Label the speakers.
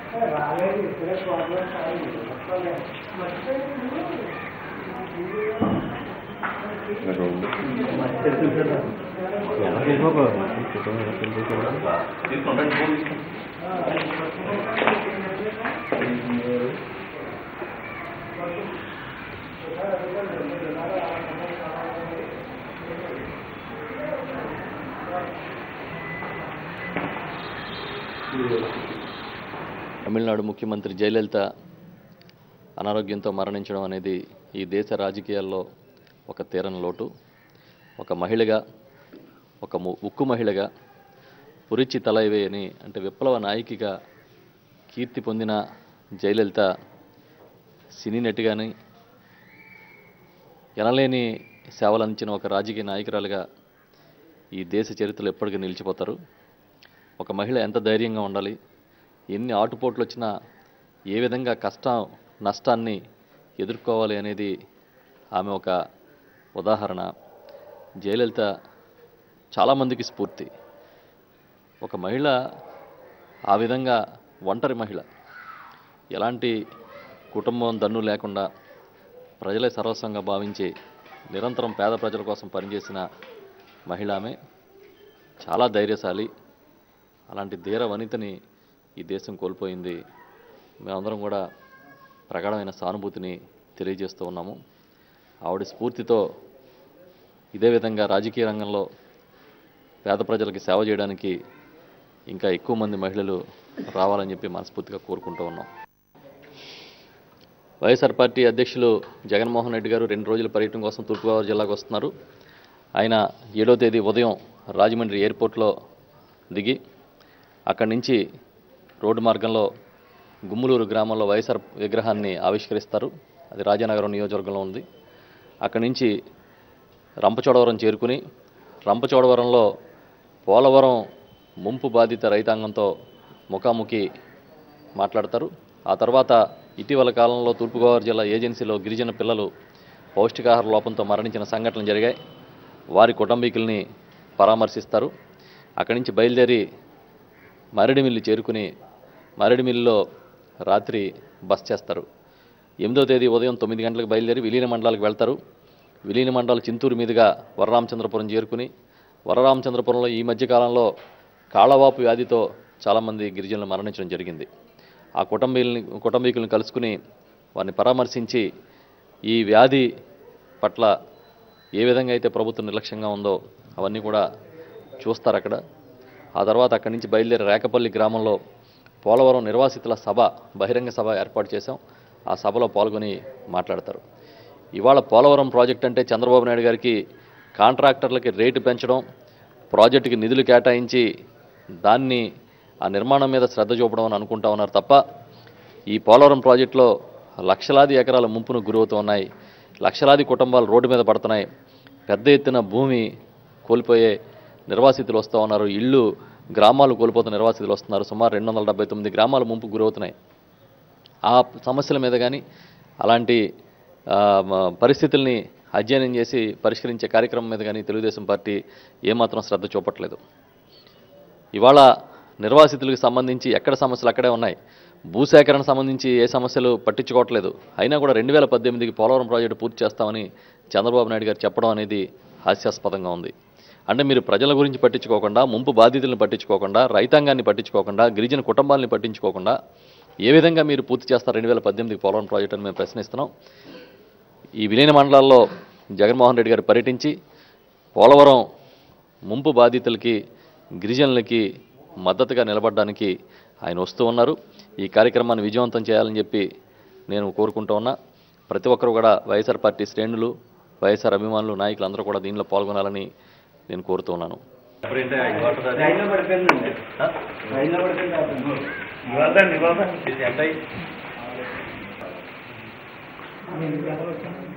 Speaker 1: రాలేదు ఇప్పుడే ప్రాబ్లం కాదు
Speaker 2: తమిళనాడు ముఖ్యమంత్రి జయలలిత అనారోగ్యంతో మరణించడం అనేది ఈ దేశ రాజకీయాల్లో ఒక తీరని లోటు ఒక మహిళగా ఒక ము- ఉక్కు మహిళగా పురిచి తలైవే అని అంటే విప్లవ నాయకిగా కీర్తి పొందిన జయలలిత సినీ నటిగాని ఎనలేని సేవలు అందించిన ఒక రాజకీయ నాయకురాలుగా ఈ దేశ చరిత్రలో ఎప్పటికీ నిలిచిపోతారు ఒక మహిళ ఎంత ధైర్యంగా ఉండాలి ఎన్ని ఆటుపోట్లు వచ్చినా ఏ విధంగా కష్టం నష్టాన్ని ఎదుర్కోవాలి అనేది ఆమె ఒక ఉదాహరణ జయలలిత చాలామందికి స్ఫూర్తి ఒక మహిళ ఆ విధంగా ఒంటరి మహిళ ఎలాంటి కుటుంబం దన్ను లేకుండా ప్రజలే సర్వస్వంగా భావించి నిరంతరం పేద ప్రజల కోసం పనిచేసిన మహిళ ఆమె చాలా ధైర్యశాలి అలాంటి ధీర వనితని ఈ దేశం కోల్పోయింది మేమందరం కూడా ప్రగాఢమైన సానుభూతిని తెలియజేస్తూ ఉన్నాము ఆవిడ స్ఫూర్తితో ఇదే విధంగా రాజకీయ రంగంలో పేద ప్రజలకి సేవ చేయడానికి ఇంకా ఎక్కువ మంది మహిళలు రావాలని చెప్పి మనస్ఫూర్తిగా కోరుకుంటూ ఉన్నాం వైఎస్ఆర్ పార్టీ అధ్యక్షులు జగన్మోహన్ రెడ్డి గారు రెండు రోజుల పర్యటన కోసం తూర్పుగోదావరి జిల్లాకు వస్తున్నారు ఆయన ఏడో తేదీ ఉదయం రాజమండ్రి ఎయిర్పోర్ట్లో దిగి అక్కడి నుంచి రోడ్డు మార్గంలో గుమ్మలూరు గ్రామంలో వైఎస్ఆర్ విగ్రహాన్ని ఆవిష్కరిస్తారు అది రాజానగరం నియోజకవర్గంలో ఉంది అక్కడి నుంచి రంపచోడవరం చేరుకుని రంపచోడవరంలో పోలవరం ముంపు బాధిత రైతాంగంతో ముఖాముఖి మాట్లాడతారు ఆ తర్వాత ఇటీవల కాలంలో తూర్పుగోదావరి జిల్లా ఏజెన్సీలో గిరిజన పిల్లలు పౌష్టికాహార లోపంతో మరణించిన సంఘటనలు జరిగాయి వారి కుటుంబీకుల్ని పరామర్శిస్తారు అక్కడి నుంచి బయలుదేరి మరడిమిల్లి చేరుకుని మరడిమిల్లిలో రాత్రి బస్ చేస్తారు ఎనిమిదో తేదీ ఉదయం తొమ్మిది గంటలకు బయలుదేరి విలీన మండలాలకు వెళ్తారు విలీన మండలం చింతూరు మీదుగా వరరామచంద్రపురం చేరుకుని వరరామచంద్రపురంలో ఈ మధ్య కాలంలో కాళవాపు వ్యాధితో చాలామంది గిరిజనులు మరణించడం జరిగింది ఆ కుటుంబీకుల్ని కుటుంబీకులను కలుసుకుని వారిని పరామర్శించి ఈ వ్యాధి పట్ల ఏ విధంగా అయితే ప్రభుత్వం నిర్లక్ష్యంగా ఉందో అవన్నీ కూడా చూస్తారు అక్కడ ఆ తర్వాత అక్కడి నుంచి బయలుదేరి రేకపల్లి గ్రామంలో పోలవరం నిర్వాసితుల సభ బహిరంగ సభ ఏర్పాటు చేశాం ఆ సభలో పాల్గొని మాట్లాడతారు ఇవాళ పోలవరం ప్రాజెక్ట్ అంటే చంద్రబాబు నాయుడు గారికి కాంట్రాక్టర్లకి రేటు పెంచడం ప్రాజెక్టుకి నిధులు కేటాయించి దాన్ని ఆ నిర్మాణం మీద శ్రద్ధ చూపడం అని అనుకుంటా ఉన్నారు తప్ప ఈ పోలవరం ప్రాజెక్టులో లక్షలాది ఎకరాల ముంపును గురవుతూ ఉన్నాయి లక్షలాది కుటుంబాలు రోడ్డు మీద పడుతున్నాయి పెద్ద ఎత్తున భూమి కోల్పోయే నిర్వాసితులు వస్తూ ఉన్నారు ఇళ్ళు గ్రామాలు కోల్పోతున్న నిర్వాసితులు వస్తున్నారు సుమారు రెండు వందల డెబ్బై తొమ్మిది గ్రామాలు ముంపు గురవుతున్నాయి ఆ సమస్యల మీద కానీ అలాంటి ఆ, మ- పరిస్థితుల్ని అధ్యయనం చేసి పరిష్కరించే కార్యక్రమం మీద కానీ తెలుగుదేశం పార్టీ ఏమాత్రం శ్రద్ధ చూపట్లేదు ఇవాళ నిర్వాసితులకు సంబంధించి ఎక్కడ సమస్యలు అక్కడే ఉన్నాయి భూసేకరణ సంబంధించి ఏ సమస్యలు పట్టించుకోవట్లేదు అయినా కూడా రెండు వేల పద్దెనిమిదికి పోలవరం ప్రాజెక్టు పూర్తి చేస్తామని చంద్రబాబు నాయుడు గారు చెప్పడం అనేది హాస్యాస్పదంగా ఉంది అంటే మీరు ప్రజల గురించి పట్టించుకోకుండా ముంపు బాధితులను పట్టించుకోకుండా రైతాంగాన్ని పట్టించుకోకుండా గిరిజన కుటుంబాలని పట్టించుకోకుండా ఏ విధంగా మీరు పూర్తి చేస్తారు రెండు వేల పద్దెనిమిదికి పోలవరం ప్రాజెక్టు అని మేము ప్రశ్నిస్తున్నాం ఈ విలీన మండలాల్లో జగన్మోహన్ రెడ్డి గారు పర్యటించి పోలవరం ముంపు బాధితులకి గిరిజనులకి మద్దతుగా నిలబడడానికి ఆయన వస్తూ ఉన్నారు ఈ కార్యక్రమాన్ని విజయవంతం చేయాలని చెప్పి నేను కోరుకుంటూ ఉన్నా ప్రతి ఒక్కరు కూడా వైఎస్ఆర్ పార్టీ శ్రేణులు వైఎస్ఆర్ అభిమానులు నాయకులు అందరూ కూడా దీనిలో పాల్గొనాలని నేను కోరుతూ ఉన్నాను
Speaker 1: రైల్లో పడిపోయిందండి రైల్లో పడిపోయింది
Speaker 3: ఇవ్వదండి ఇవ్వదండి
Speaker 1: ఎంత